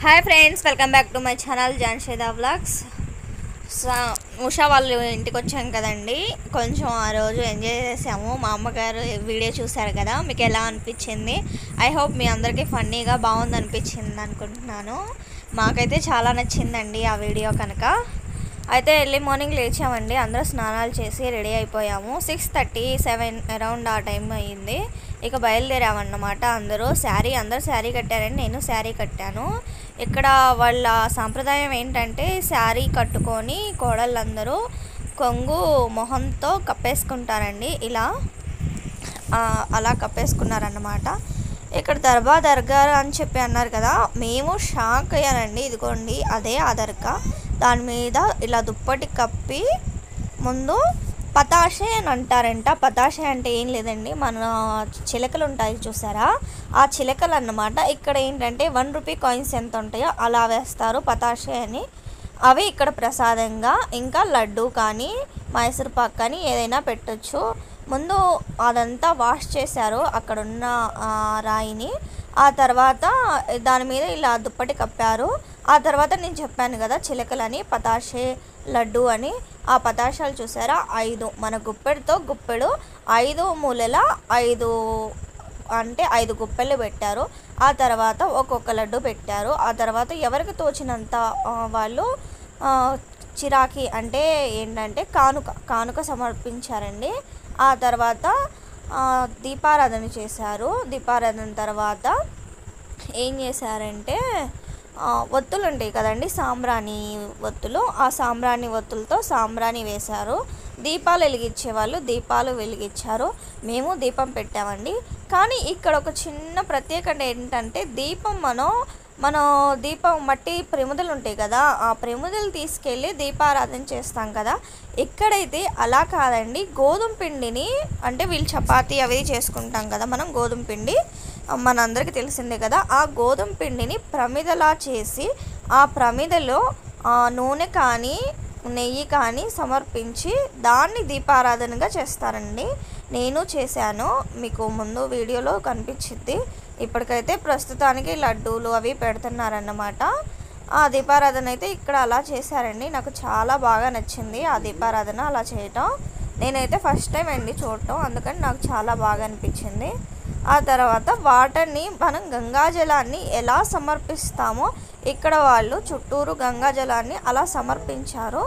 hi friends welcome back to my channel జాన్షేదా vlogs Usha వాళ్ళు ఇంటికి వచ్చాం కదండి కొంచెం ఆ రోజు ఎంజాయ్ చేసాము మా అమ్మగారు వీడియో చూశారు కదా మీకు ఎలా అనిపించింది ఐ హోప్ మీ అందరికీ ఫన్నీగా బాగుంది అనిపించింది అనుకుంటున్నాను మాకైతే చాలా నచ్చిందండి ఆ వీడియో కనుక అయితే ఎర్లీ మార్నింగ్ లేచామండి అందరూ స్నానాలు చేసి రెడీ అయిపోయాము సిక్స్ థర్టీ సెవెన్ అరౌండ్ ఆ టైం అయ్యింది ఇక బయలుదేరామన్నమాట అందరూ శారీ అందరూ శారీ కట్టారని నేను శారీ కట్టాను ఇక్కడ వాళ్ళ సాంప్రదాయం ఏంటంటే శారీ కట్టుకొని కోడళ్ళందరూ కొంగు మొహంతో కప్పేసుకుంటారండి ఇలా ఆ, అలా కప్పేసుకున్నారన్నమాట ఇక్కడ దర్బా దర్గా అని చెప్పి అన్నారు కదా మేము షాక్ అయ్యానండి ఇదిగోండి అదే ఆ దర్గా దాని మీద ఇలా దుప్పటి కప్పి ముందు పతాషే అని అంటారంట పతాషే అంటే ఏం లేదండి మన చిలకలు ఉంటాయి చూసారా ఆ చిలకలు అన్నమాట ఇక్కడ ఏంటంటే వన్ రూపీ కాయిన్స్ ఎంత ఉంటాయో అలా వేస్తారు పతాషే అని అవి ఇక్కడ ప్రసాదంగా ఇంకా లడ్డు కానీ మైసూర్ పాక్ కానీ ఏదైనా పెట్టొచ్చు ముందు అదంతా వాష్ చేశారు అక్కడ ఉన్న ఆ, రాయిని ఆ తర్వాత దాని మీద ఇలా దుప్పటి కప్పారు ఆ తర్వాత నేను చెప్పాను కదా చిలకలని పతాషే లడ్డు అని ఆ పతాషాలు చూసారా ఐదు మన గుప్పెడితో గుప్పెడు ఐదు మూలల ఐదు అంటే ఐదు గుప్పెళ్ళు పెట్టారు ఆ తర్వాత ఒక్కొక్క లడ్డు పెట్టారు ఆ తర్వాత ఎవరికి తోచినంత ఆ, వాళ్ళు ఆ, చిరాకి అంటే ఏంటంటే కానుక కానుక సమర్పించారండి ఆ తర్వాత ఆ, దీపారాధన చేశారు దీపారాధన తర్వాత ఏం చేశారంటే ఆ, ఒత్తులు ఉంటాయి కదండి సాంబ్రాణి ఒత్తులు ఆ సాంబ్రాణి ఒత్తులతో సాంబ్రాణి వేశారు దీపాలు వెలిగించే వాళ్ళు దీపాలు వెలిగించారు మేము దీపం పెట్టామండి కానీ ఇక్కడ ఒక చిన్న ప్రత్యేకత ఏంటంటే దీపం మనం మనం దీపం మట్టి ప్రమిదలు ఉంటాయి కదా ఆ ప్రమిదలు తీసుకెళ్ళి దీపారాధన చేస్తాం కదా ఇక్కడైతే అలా కాదండి గోధుమ పిండిని అంటే వీళ్ళు చపాతీ అవి చేసుకుంటాం కదా మనం గోధుమ పిండి మనందరికీ తెలిసిందే కదా ఆ గోధుమ పిండిని ప్రమిదలా చేసి ఆ ప్రమిదలో ఆ, నూనె కానీ నెయ్యి కానీ సమర్పించి దాన్ని దీపారాధనగా చేస్తారండి నేను చేశాను మీకు ముందు వీడియోలో కనిపించింది ఇప్పటికైతే ప్రస్తుతానికి లడ్డూలు అవి పెడుతున్నారన్నమాట ఆ దీపారాధన అయితే ఇక్కడ అలా చేశారండి నాకు చాలా బాగా నచ్చింది ఆ దీపారాధన అలా చేయటం నేనైతే ఫస్ట్ టైం అండి చూడటం అందుకని నాకు చాలా బాగా అనిపించింది ఆ తర్వాత వాటర్ని మనం గంగాజలాన్ని ఎలా సమర్పిస్తామో ఇక్కడ వాళ్ళు చుట్టూరు గంగాజలాన్ని అలా సమర్పించారు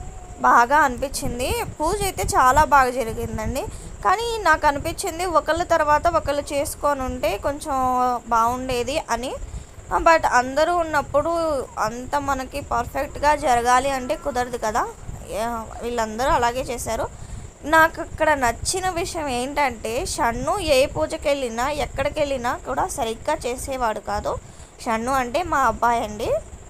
బాగా అనిపించింది పూజ అయితే చాలా బాగా జరిగిందండి కానీ నాకు అనిపించింది ఒకళ్ళ తర్వాత ఒకళ్ళు చేసుకొని ఉంటే కొంచెం బాగుండేది అని బట్ అందరూ ఉన్నప్పుడు అంత మనకి పర్ఫెక్ట్గా జరగాలి అంటే కుదరదు కదా యా- వీళ్ళందరూ అలాగే చేశారు నాకు అక్కడ నచ్చిన విషయం ఏంటంటే షన్ను ఏ పూజకి వెళ్ళినా ఎక్కడికి వెళ్ళినా కూడా సరిగ్గా చేసేవాడు కాదు షన్ను అంటే మా అబ్బాయి అండి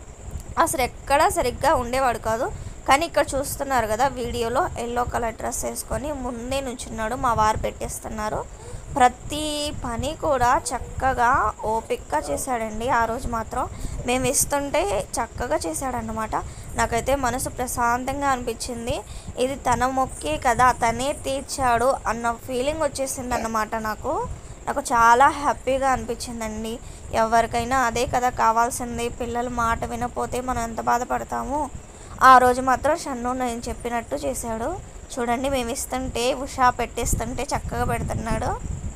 అసలు ఎక్కడా సరిగ్గా ఉండేవాడు కాదు కానీ ఇక్కడ చూస్తున్నారు కదా వీడియోలో ఎల్లో కలర్ డ్రెస్ వేసుకొని ముందే నుంచున్నాడు మా వారు పెట్టేస్తున్నారు ప్రతి పని కూడా చక్కగా ఓపిక్గా చేశాడండి ఆ రోజు మాత్రం మేము ఇస్తుంటే చక్కగా చేశాడన్నమాట నాకైతే మనసు ప్రశాంతంగా అనిపించింది ఇది తన మొక్కే కదా తనే తీర్చాడు అన్న ఫీలింగ్ వచ్చేసింది అన్నమాట నాకు నాకు చాలా హ్యాపీగా అనిపించిందండి ఎవరికైనా అదే కదా కావాల్సింది పిల్లల మాట వినపోతే మనం ఎంత బాధపడతాము ఆ రోజు మాత్రం షన్ను నేను చెప్పినట్టు చేశాడు చూడండి మేము ఇస్తుంటే ఉషా పెట్టేస్తుంటే చక్కగా పెడుతున్నాడు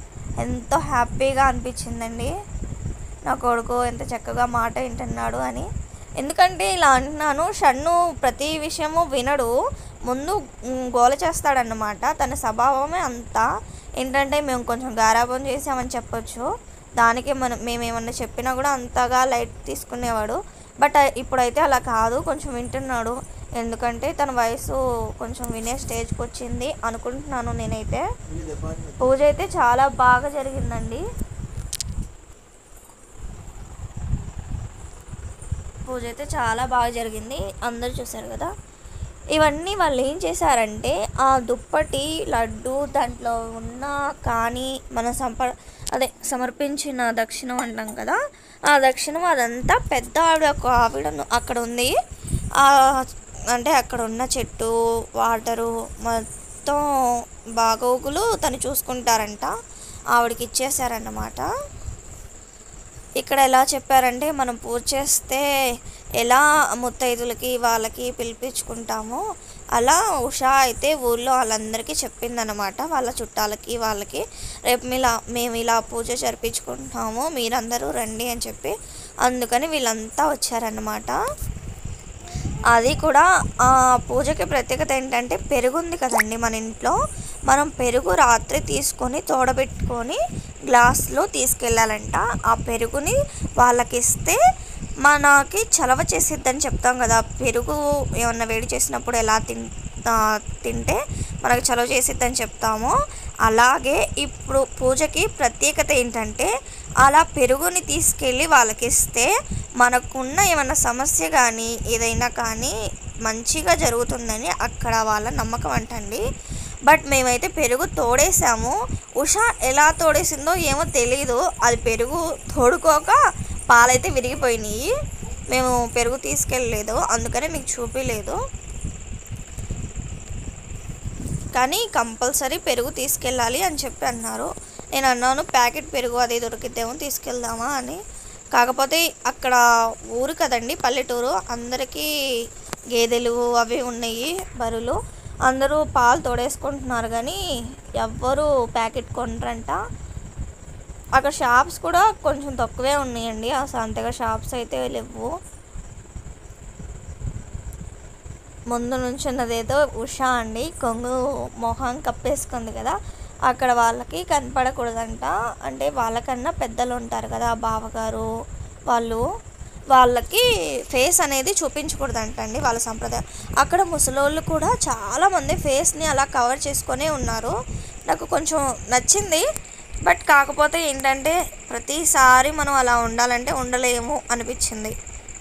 ఎంతో హ్యాపీగా అనిపించిందండి నా కొడుకు ఎంత చక్కగా మాట వింటున్నాడు అని ఎందుకంటే ఇలా అంటున్నాను షన్ను ప్రతి విషయము వినడు ముందు మ్, గోల చేస్తాడన్నమాట తన స్వభావమే అంతా ఏంటంటే మేము కొంచెం గారాబం చేసామని చెప్పొచ్చు దానికి మనం మేము ఏమన్నా చెప్పినా కూడా అంతగా లైట్ తీసుకునేవాడు బట్ ఇప్పుడైతే అలా కాదు కొంచెం వింటున్నాడు ఎందుకంటే తన వయసు కొంచెం వినే స్టేజ్కి వచ్చింది అనుకుంటున్నాను నేనైతే పూజ అయితే చాలా బాగా జరిగిందండి పూజ అయితే చాలా బాగా జరిగింది అందరు చూశారు కదా ఇవన్నీ వాళ్ళు ఏం చేశారంటే ఆ దుప్పటి లడ్డు దాంట్లో ఉన్న కానీ మనం సంప అదే సమర్పించిన దక్షిణం అంటాం కదా ఆ దక్షిణం అదంతా పెద్ద ఆవిడ ఒక ఆవిడ అక్కడ ఉంది ఆ, అంటే అక్కడ ఉన్న చెట్టు వాటరు మొత్తం బాగోగులు తను చూసుకుంటారంట ఆవిడకి ఇచ్చేసారన్నమాట ఇక్కడ ఎలా చెప్పారంటే మనం పూజ చేస్తే ఎలా ముత్తైదులకి వాళ్ళకి పిలిపించుకుంటామో అలా ఉషా అయితే ఊళ్ళో వాళ్ళందరికీ చెప్పిందనమాట వాళ్ళ చుట్టాలకి వాళ్ళకి రేపు మీలా మేము ఇలా పూజ జరిపించుకుంటాము మీరందరూ రండి అని చెప్పి అందుకని వీళ్ళంతా వచ్చారన్నమాట అది కూడా ఆ పూజకి ప్రత్యేకత ఏంటంటే పెరుగు ఉంది కదండి మన ఇంట్లో మనం పెరుగు రాత్రి తీసుకొని తోడబెట్టుకొని గ్లాస్లో తీసుకెళ్ళాలంట ఆ పెరుగుని వాళ్ళకి ఇస్తే మనకి చలవ చేసిద్దని చెప్తాం కదా పెరుగు ఏమన్నా వేడి చేసినప్పుడు ఎలా తిన్ ఆ, తింటే మనకు చలవ చేసిద్దని చెప్తామో అలాగే ఇప్పుడు పూజకి ప్రత్యేకత ఏంటంటే అలా పెరుగుని తీసుకెళ్ళి వాళ్ళకి ఇస్తే మనకున్న ఏమైనా సమస్య కానీ ఏదైనా కానీ మంచిగా జరుగుతుందని అక్కడ వాళ్ళ నమ్మకం అంటండి బట్ మేమైతే పెరుగు తోడేసాము ఉష ఎలా తోడేసిందో ఏమో తెలీదు అది పెరుగు తోడుకోక పాలైతే విరిగిపోయినాయి మేము పెరుగు తీసుకెళ్ళలేదు అందుకనే మీకు చూపించలేదు కానీ కంపల్సరీ పెరుగు తీసుకెళ్ళాలి అని చెప్పి అన్నారు నేను అన్నాను ప్యాకెట్ పెరుగు అది దొరికిద్దేమో తీసుకెళ్దామా అని కాకపోతే అక్కడ ఊరు కదండి పల్లెటూరు అందరికీ గేదెలు అవి ఉన్నాయి బరులు అందరూ పాలు తోడేసుకుంటున్నారు కానీ ఎవ్వరూ ప్యాకెట్ కొనరంట అక్కడ షాప్స్ కూడా కొంచెం తక్కువే ఉన్నాయండి అసలు అంతగా షాప్స్ అయితే లేవు ముందు నుంచున్నదేదో ఉషా అండి కొంగు మొహం కప్పేసుకుంది కదా అక్కడ వాళ్ళకి కనపడకూడదంట అంటే వాళ్ళకన్నా పెద్దలు ఉంటారు కదా బావగారు వాళ్ళు వాళ్ళకి ఫేస్ అనేది చూపించకూడదంట అండి వాళ్ళ సంప్రదాయం అక్కడ ముసలోళ్ళు కూడా చాలామంది ఫేస్ని అలా కవర్ చేసుకొనే ఉన్నారు నాకు కొంచెం నచ్చింది బట్ కాకపోతే ఏంటంటే ప్రతిసారి మనం అలా ఉండాలంటే ఉండలేము అనిపించింది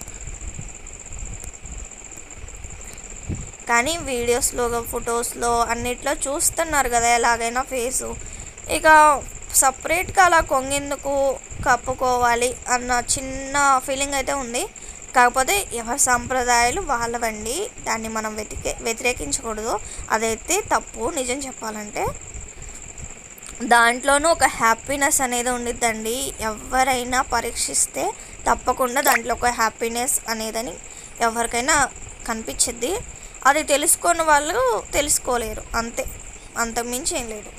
కానీ వీడియోస్లో ఫొటోస్లో అన్నిట్లో చూస్తున్నారు కదా ఎలాగైనా ఫేసు ఇక సపరేట్గా అలా కొంగెందుకు కప్పుకోవాలి అన్న చిన్న ఫీలింగ్ అయితే ఉంది కాకపోతే ఎవరి సాంప్రదాయాలు వాళ్ళవండి దాన్ని మనం వెతికే వ్యతిరేకించకూడదు అదైతే తప్పు నిజం చెప్పాలంటే దాంట్లోనూ ఒక హ్యాపీనెస్ అనేది ఉండిద్దండి ఎవరైనా పరీక్షిస్తే తప్పకుండా దాంట్లో ఒక హ్యాపీనెస్ అనేదని ఎవరికైనా కనిపించిద్ది అది తెలుసుకున్న వాళ్ళు తెలుసుకోలేరు అంతే అంతకుమించి ఏం లేదు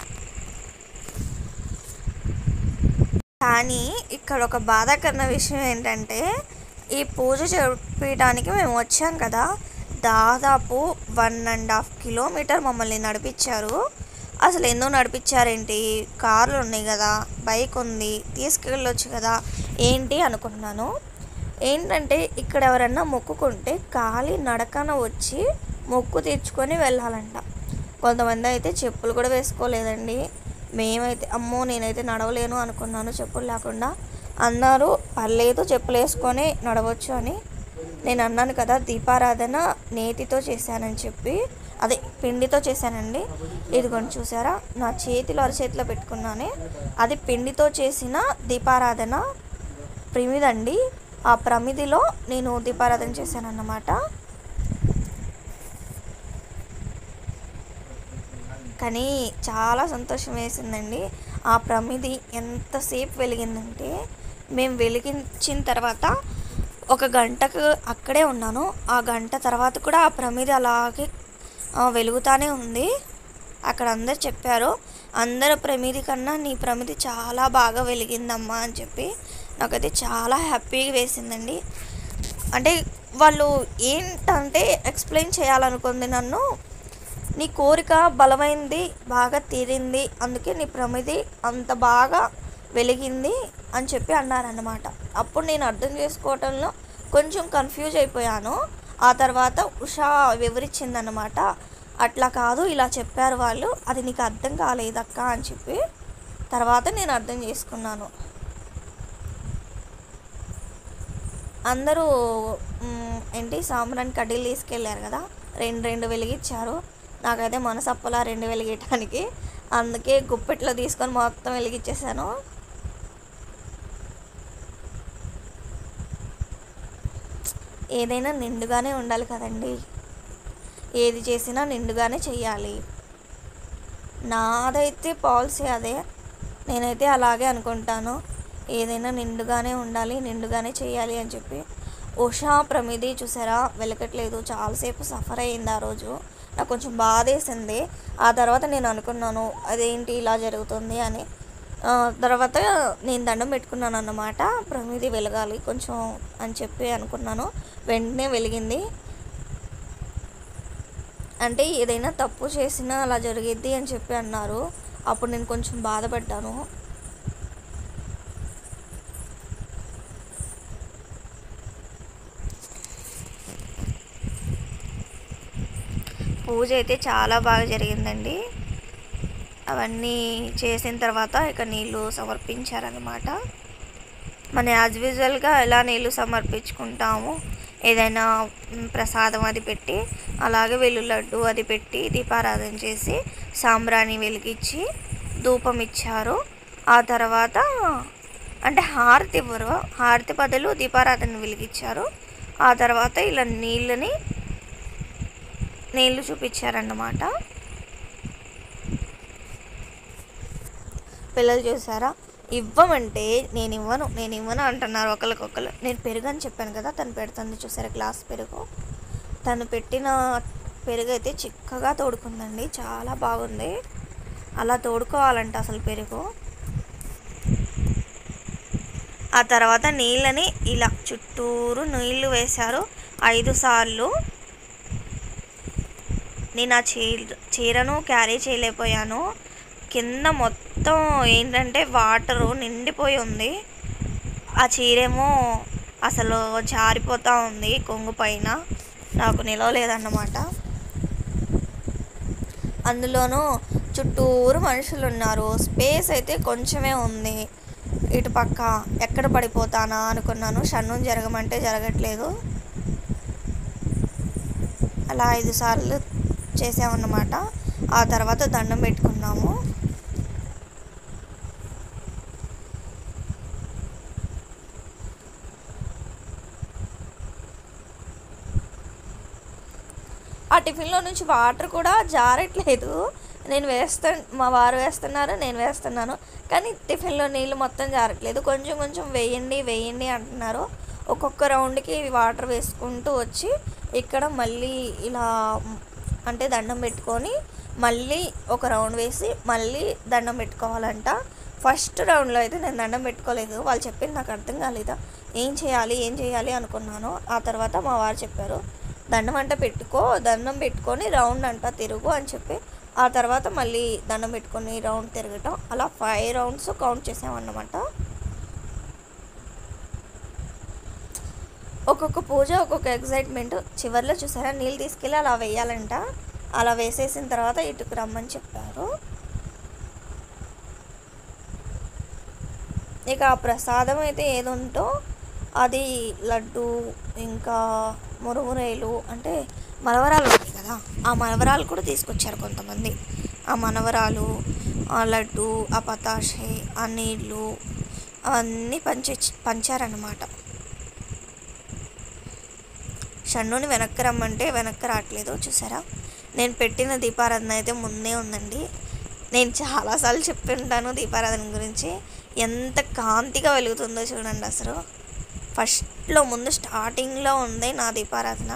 కానీ ఇక్కడ ఒక బాధాకరణ విషయం ఏంటంటే ఈ పూజ జరిపించడానికి మేము వచ్చాం కదా దాదాపు వన్ అండ్ హాఫ్ కిలోమీటర్ మమ్మల్ని నడిపించారు అసలు ఎందుకు నడిపించారేంటి కార్లు ఉన్నాయి కదా బైక్ ఉంది తీసుకెళ్ళొచ్చు కదా ఏంటి అనుకున్నాను ఏంటంటే ఇక్కడ ఎవరన్నా మొక్కుకుంటే ఖాళీ నడకన వచ్చి మొక్కు తీర్చుకొని వెళ్ళాలంట కొంతమంది అయితే చెప్పులు కూడా వేసుకోలేదండి మేమైతే అమ్మో నేనైతే నడవలేను అనుకున్నాను చెప్పులు లేకుండా అన్నారు పర్లేదు చెప్పులు వేసుకొని నడవచ్చు అని నేను అన్నాను కదా దీపారాధన నేతితో చేశానని చెప్పి అదే పిండితో చేశానండి ఇదిగోండి చూసారా నా చేతిలో అరచేతిలో పెట్టుకున్నానే అది పిండితో చేసిన దీపారాధన ప్రమిదండి ఆ ప్రమిదిలో నేను దీపారాధన చేశాను అన్నమాట కానీ చాలా సంతోషం వేసిందండి ఆ ప్రమిది ఎంతసేపు వెలిగిందంటే మేము వెలిగించిన తర్వాత ఒక గంటకు అక్కడే ఉన్నాను ఆ గంట తర్వాత కూడా ఆ ప్రమిది అలాగే ఆ, వెలుగుతానే ఉంది అక్కడ అందరు చెప్పారు అందరు ప్రమిది కన్నా నీ ప్రమిది చాలా బాగా వెలిగిందమ్మా అని చెప్పి నాకైతే చాలా హ్యాపీగా వేసిందండి అంటే వాళ్ళు ఏంటంటే ఎక్స్ప్లెయిన్ చేయాలనుకుంది నన్ను నీ కోరిక బలమైంది బాగా తీరింది అందుకే నీ ప్రమిది అంత బాగా వెలిగింది అని చెప్పి అన్నారన్నమాట అప్పుడు నేను అర్థం చేసుకోవటంలో కొంచెం కన్ఫ్యూజ్ అయిపోయాను ఆ తర్వాత ఉషా వివరించిందన్నమాట అట్లా కాదు ఇలా చెప్పారు వాళ్ళు అది నీకు అర్థం కాలేదక్క అని చెప్పి తర్వాత నేను అర్థం చేసుకున్నాను అందరూ మ్, ఏంటి సాంబ్రాన్ కడ్డీలు తీసుకెళ్ళారు కదా రెండు రెండు వెలిగించారు నాకైతే మనసప్పలా రెండు వెలిగించడానికి అందుకే గుప్పెట్లో తీసుకొని మొత్తం వెలిగించేసాను ఏదైనా నిండుగానే ఉండాలి కదండి ఏది చేసినా నిండుగానే చెయ్యాలి నాదైతే పాలసీ అదే నేనైతే అలాగే అనుకుంటాను ఏదైనా నిండుగానే ఉండాలి నిండుగానే చేయాలి అని చెప్పి ఉషా ప్రమిది చూసారా వెలకట్లేదు చాలాసేపు సఫర్ అయ్యింది ఆ రోజు నాకు కొంచెం బాధేసింది ఆ తర్వాత నేను అనుకున్నాను అదేంటి ఇలా జరుగుతుంది అని ఆ, తర్వాత నేను దండం పెట్టుకున్నాను అన్నమాట ప్రమిది వెలగాలి కొంచెం అని చెప్పి అనుకున్నాను వెంటనే వెలిగింది అంటే ఏదైనా తప్పు చేసినా అలా జరిగిద్ది అని చెప్పి అన్నారు అప్పుడు నేను కొంచెం బాధపడ్డాను పూజ అయితే చాలా బాగా జరిగిందండి అవన్నీ చేసిన తర్వాత ఇక నీళ్ళు సమర్పించారనమాట మన యాజ్ యూజువల్గా ఎలా నీళ్ళు సమర్పించుకుంటాము ఏదైనా మ్, ప్రసాదం అది పెట్టి అలాగే వెళ్ళు లడ్డు అది పెట్టి దీపారాధన చేసి సాంబ్రాణి వెలిగించి ధూపం ఇచ్చారు ఆ తర్వాత అంటే హారతి ఇవ్వరు హారతి బదులు దీపారాధన వెలిగించారు ఆ తర్వాత ఇలా నీళ్ళని నీళ్ళు చూపించారన్నమాట పిల్లలు చూసారా ఇవ్వమంటే నేను ఇవ్వను నేను ఇవ్వను అంటున్నారు ఒకరికొకరు నేను పెరుగు అని చెప్పాను కదా తను పెడుతుంది చూసారా గ్లాస్ పెరుగు తను పెట్టిన పెరుగు అయితే చిక్కగా తోడుకుందండి చాలా బాగుంది అలా తోడుకోవాలంట అసలు పెరుగు ఆ తర్వాత నీళ్ళని ఇలా చుట్టూరు నీళ్ళు వేశారు ఐదు సార్లు నేను ఆ చీర చీరను క్యారీ చేయలేకపోయాను కింద మొత్తం ఏంటంటే వాటరు నిండిపోయి ఉంది ఆ చీరేమో అసలు జారిపోతూ ఉంది కొంగు పైన నాకు నిలవలేదన్నమాట అందులోనూ చుట్టూరు మనుషులు ఉన్నారు స్పేస్ అయితే కొంచెమే ఉంది ఇటు పక్క ఎక్కడ పడిపోతానా అనుకున్నాను షన్ను జరగమంటే జరగట్లేదు అలా ఐదు సార్లు చేసామన్నమాట ఆ తర్వాత దండం పెట్టుకున్నాము ఆ టిఫిన్లో నుంచి వాటర్ కూడా జారట్లేదు నేను వేస్తా మా వారు వేస్తున్నారు నేను వేస్తున్నాను కానీ టిఫిన్లో నీళ్ళు మొత్తం జారట్లేదు కొంచెం కొంచెం వేయండి వేయండి అంటున్నారు ఒక్కొక్క రౌండ్కి వాటర్ వేసుకుంటూ వచ్చి ఇక్కడ మళ్ళీ ఇలా అంటే దండం పెట్టుకొని మళ్ళీ ఒక రౌండ్ వేసి మళ్ళీ దండం పెట్టుకోవాలంట ఫస్ట్ రౌండ్లో అయితే నేను దండం పెట్టుకోలేదు వాళ్ళు చెప్పింది నాకు అర్థం కాలేదా ఏం చేయాలి ఏం చేయాలి అనుకున్నాను ఆ తర్వాత మా వారు చెప్పారు దండం అంట పెట్టుకో దండం పెట్టుకొని రౌండ్ అంట తిరుగు అని చెప్పి ఆ తర్వాత మళ్ళీ దండం పెట్టుకొని రౌండ్ తిరగటం అలా ఫైవ్ రౌండ్స్ కౌంట్ చేసామన్నమాట ఒక్కొక్క పూజ ఒక్కొక్క ఎగ్జైట్మెంట్ చివరిలో చూసారా నీళ్ళు తీసుకెళ్ళి అలా వేయాలంట అలా వేసేసిన తర్వాత ఇటుకు రమ్మని చెప్పారు ఇక ఆ ప్రసాదం అయితే ఏది ఉంటో అది లడ్డు ఇంకా మురుమురేలు అంటే మనవరాలు ఉన్నాయి కదా ఆ మనవరాలు కూడా తీసుకొచ్చారు కొంతమంది ఆ మనవరాలు ఆ లడ్డు ఆ పతాషే ఆ నీళ్ళు అవన్నీ పంచి పంచారన్నమాట షన్నుని వెనక్కి రమ్మంటే వెనక్కి రావట్లేదు చూసారా నేను పెట్టిన దీపారాధన అయితే ముందే ఉందండి నేను చాలాసార్లు చెప్తుంటాను దీపారాధన గురించి ఎంత కాంతిగా వెలుగుతుందో చూడండి అసలు ఫస్ట్లో ముందు స్టార్టింగ్లో ఉంది నా దీపారాధన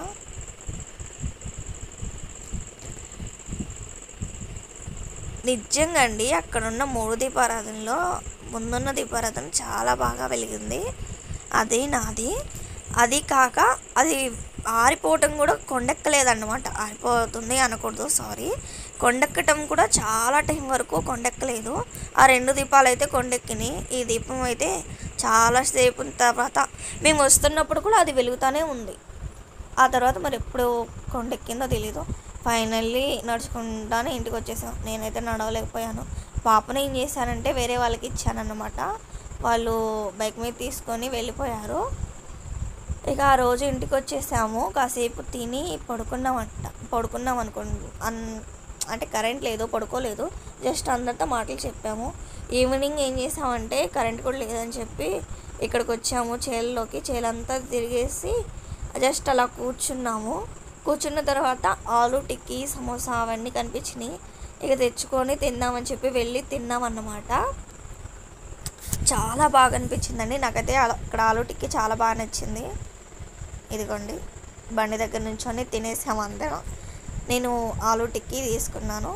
నిజంగా అండి అక్కడున్న మూడు దీపారాధనలో ముందున్న దీపారాధన చాలా బాగా వెలిగింది అదే నాది అది కాక అది ఆరిపోవటం కూడా కొండెక్కలేదన్నమాట ఆరిపోతుంది అనకూడదు సారీ కొండెక్కటం కూడా చాలా టైం వరకు కొండెక్కలేదు ఆ రెండు దీపాలు అయితే కొండెక్కినాయి ఈ దీపం అయితే చాలాసేపు తర్వాత మేము వస్తున్నప్పుడు కూడా అది వెలుగుతూనే ఉంది ఆ తర్వాత మరి ఎప్పుడు కొండెక్కిందో తెలీదు ఫైనల్లీ నడుచుకుంటానే ఇంటికి వచ్చేసాం నేనైతే నడవలేకపోయాను పాపను ఏం చేశానంటే వేరే వాళ్ళకి ఇచ్చానన్నమాట వాళ్ళు బైక్ మీద తీసుకొని వెళ్ళిపోయారు ఇక ఆ రోజు ఇంటికి వచ్చేసాము కాసేపు తిని పడుకున్నామంట పడుకున్నాం అనుకోండి అన్ అంటే కరెంట్ లేదు పడుకోలేదు జస్ట్ అందరితో మాటలు చెప్పాము ఈవినింగ్ ఏం చేసామంటే కరెంట్ కూడా లేదని చెప్పి ఇక్కడికి వచ్చాము చేలలోకి చేలంతా తిరిగేసి జస్ట్ అలా కూర్చున్నాము కూర్చున్న తర్వాత ఆలు టిక్కీ సమోసా అవన్నీ కనిపించినాయి ఇక తెచ్చుకొని తిందామని చెప్పి వెళ్ళి తిన్నామన్నమాట చాలా బాగా అనిపించిందండి నాకైతే అలా- అక్కడ ఆలు టిక్కీ చాలా బాగా నచ్చింది ఇదిగోండి బండి దగ్గర నుంచొని తినేసాము అందరం నేను ఆలు టిక్కీ తీసుకున్నాను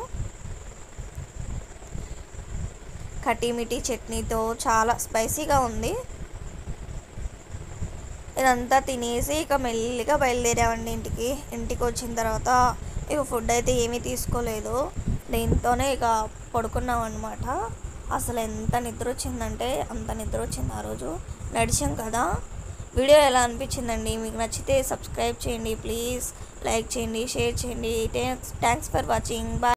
కటీమిటి చట్నీతో చాలా స్పైసీగా ఉంది ఇదంతా తినేసి ఇక మెల్లిగా బయలుదేరామండి ఇంటికి ఇంటికి వచ్చిన తర్వాత ఇక ఫుడ్ అయితే ఏమీ తీసుకోలేదు దీంతోనే ఇక పడుకున్నాం అనమాట అసలు ఎంత నిద్ర వచ్చిందంటే అంత నిద్ర వచ్చింది ఆ రోజు నడిచాం కదా వీడియో ఎలా అనిపించిందండి మీకు నచ్చితే సబ్స్క్రైబ్ చేయండి ప్లీజ్ లైక్ చేయండి షేర్ చేయండి థ్యాంక్స్ ఫర్ వాచింగ్ బాయ్